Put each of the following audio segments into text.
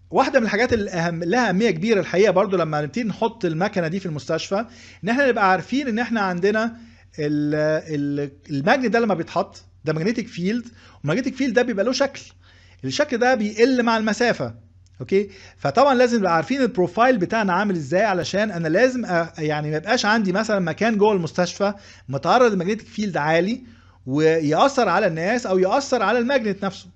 واحده من الحاجات اللي أهم لها اهميه كبيره الحقيقه برضو لما نبتدي نحط المكنه دي في المستشفى ان احنا نبقى عارفين ان احنا عندنا ال- ال- الماجنت ده لما بيتحط ده ماجنتيك فيلد والماجنتيك فيلد ده بيبقى له شكل الشكل ده بيقل مع المسافه اوكي فطبعا لازم نبقى عارفين البروفايل بتاعنا عامل ازاي علشان انا لازم أ... يعني ما يبقاش عندي مثلا مكان جوه المستشفى متعرض لماجنتيك فيلد عالي ويأثر على الناس او يأثر على الماجنت نفسه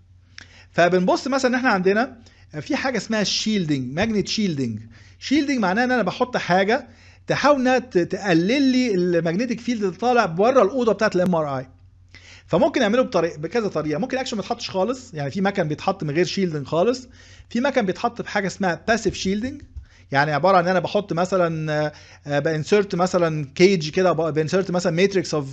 فبنبص مثلا ان احنا عندنا في حاجه اسمها شيلدنج ماجنت شيلدنج شيلدنج معناه ان انا بحط حاجه تحاول انها ت- تقلل لي الماجنتيك فيلد اللي طالع بره الاوضه بتاعت الام ار اي فممكن يعملوا بطريقه بكذا طريقه ممكن اكشن ما يتحطش خالص يعني في مكن بيتحط من غير شيلدنج خالص في مكن بيتحط بحاجه اسمها باسيف شيلدنج يعني عباره عن ان انا بحط مثلا بانسرت مثلا كيج كده بانسرت مثلا ماتريكس اوف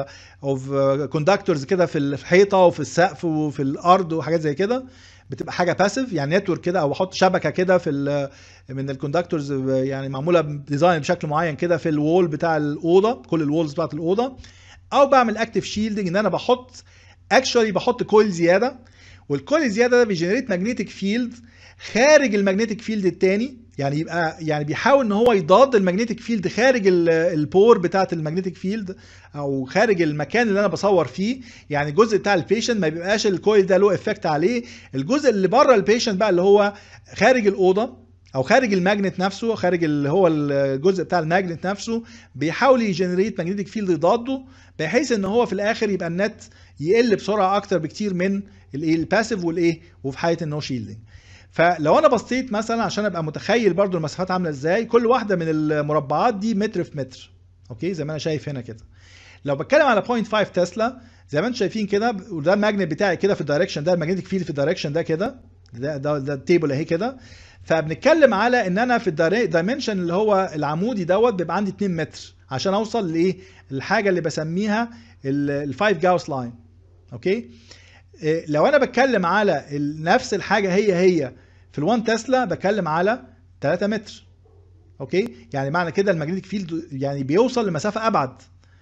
اوف كوندكتورز كده في الحيطه وفي السقف وفي الارض وحاجات زي كده بتبقى حاجه باسيف يعني نتورك كده او بحط شبكه كده في ال- من الكوندكتورز يعني معموله ديزاين بشكل معين كده في الوول بتاع الاوضه كل الوولز بتاعت الاوضه او بعمل اكتف شيلدنج ان انا بحط اكشولي بحط كويل زياده والكويل الزياده ده بيجنريت ماجنتيك فيلد خارج الماجنتيك فيلد التاني يعني يبقى يعني بيحاول ان هو يضاد الماجنتيك فيلد خارج ال- البور بتاعه الماجنتيك فيلد او خارج المكان اللي انا بصور فيه يعني الجزء بتاع البيشنت ما بيبقاش الكويل ده له افكت عليه الجزء اللي بره البيشنت بقى اللي هو خارج الاوضه او خارج الماجنت نفسه خارج اللي هو الجزء بتاع الماجنت نفسه بيحاول يجنريت ماجنتيك فيلد يضاده بحيث ان هو في الاخر يبقى النت يقل بسرعه اكتر بكتير من الايه الباسيف والايه وفي حاله النو شيلدنج فلو انا بصيت مثلا عشان ابقى متخيل برضو المسافات عامله ازاي كل واحده من المربعات دي متر في متر اوكي زي ما انا شايف هنا كده لو بتكلم على 0.5 تسلا زي ما انتم شايفين كده وده الماجنت بتاعي كده في الدايركشن ده الماجنتيك فيلد في الدايركشن ده كده ده ده, ده التيبل اهي كده فبنتكلم على ان انا في الدايمنشن اللي هو العمودي دوت بيبقى عندي 2 متر عشان اوصل لايه الحاجه اللي بسميها ال 5 جاوس لاين اوكي إيه، لو انا بتكلم على ال- نفس الحاجه هي هي في ال1 تسلا بتكلم على 3 متر اوكي يعني معنى كده الماجنتيك فيلد يعني بيوصل لمسافه ابعد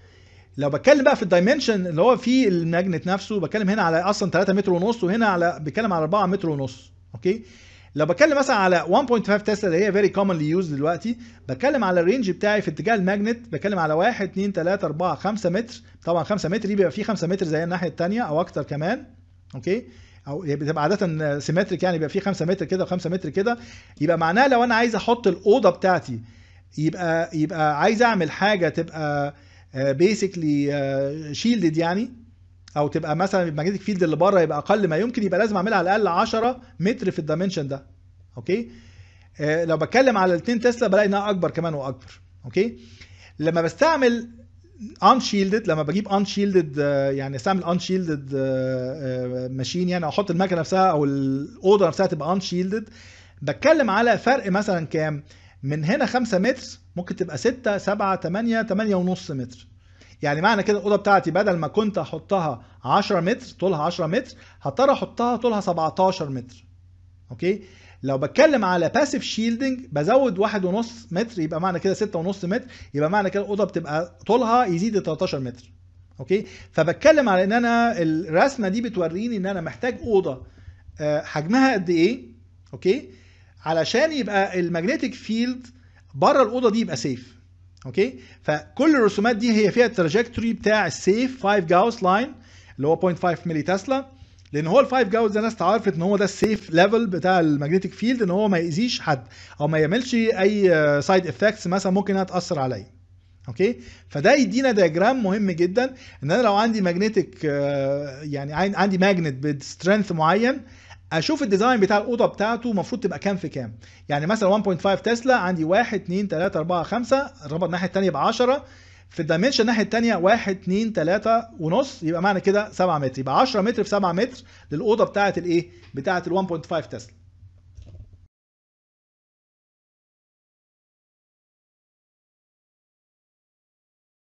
لو بتكلم بقى في الدايمنشن اللي هو فيه الماجنت نفسه بتكلم هنا على اصلا 3 متر ونص وهنا على بتكلم على 4 متر ونص اوكي لو بتكلم مثلا على 1.5 تسلا اللي هي فيري كومنلي يوز دلوقتي بتكلم على الرينج بتاعي في اتجاه الماجنت بتكلم على 1 2 3 4 5 متر طبعا 5 متر دي بيبقى فيه 5 متر زي الناحيه الثانيه او اكتر كمان اوكي او هي بتبقى عاده سيمتريك يعني بيبقى فيه 5 متر كده و5 متر كده يبقى معناه لو انا عايز احط الاوضه بتاعتي يبقى يبقى عايز اعمل حاجه تبقى بيسكلي شيلدد يعني او تبقى مثلا الماجنتيك فيلد اللي بره يبقى اقل ما يمكن يبقى لازم اعملها على الاقل 10 متر في الدايمنشن ده اوكي آه، لو بتكلم على الاثنين تسلا بلاقي انها اكبر كمان واكبر اوكي لما بستعمل unshielded لما بجيب unshielded آه، يعني استعمل unshielded ماشين يعني احط المكنه نفسها او الاوضه نفسها تبقى unshielded بتكلم على فرق مثلا كام من هنا 5 متر ممكن تبقى 6 7 8 8 ونص متر يعني معنى كده الاوضه بتاعتي بدل ما كنت احطها 10 متر طولها 10 متر هضطر احطها طولها 17 متر اوكي لو بتكلم على باسيف شيلدنج بزود واحد ونص متر يبقى معنى كده ستة ونص متر يبقى معنى كده الاوضه بتبقى طولها يزيد 13 متر اوكي فبتكلم على ان انا الرسمه دي بتوريني ان انا محتاج اوضه آه، حجمها قد ايه اوكي علشان يبقى المagnetic فيلد بره الاوضه دي يبقى سيف اوكي فكل الرسومات دي هي فيها التراجكتوري بتاع السيف 5 جاوس لاين اللي هو 0.5 ملي تسلا لان هو ال5 جاوس ده ناس تعرفت ان هو ده السيف ليفل بتاع المagnetic فيلد ان هو ما يأذيش حد او ما يعملش اي سايد افكتس مثلا ممكن انها تاثر عليا اوكي فده يدينا دياجرام مهم جدا ان انا لو عندي ماجنتيك يعني عن- عندي ماجنت بسترينث معين اشوف الديزاين بتاع الاوضه بتاعته المفروض تبقى كام في كام يعني مثلا 1.5 تسلا عندي 1 2 3 4 5 الربط الناحيه الثانيه يبقى 10 في الدايمنشن الناحيه الثانيه 1 2 3 ونص يبقى معنى كده 7 متر يبقى 10 متر في 7 متر للاوضه بتاعه الايه بتاعه ال 1.5 تسلا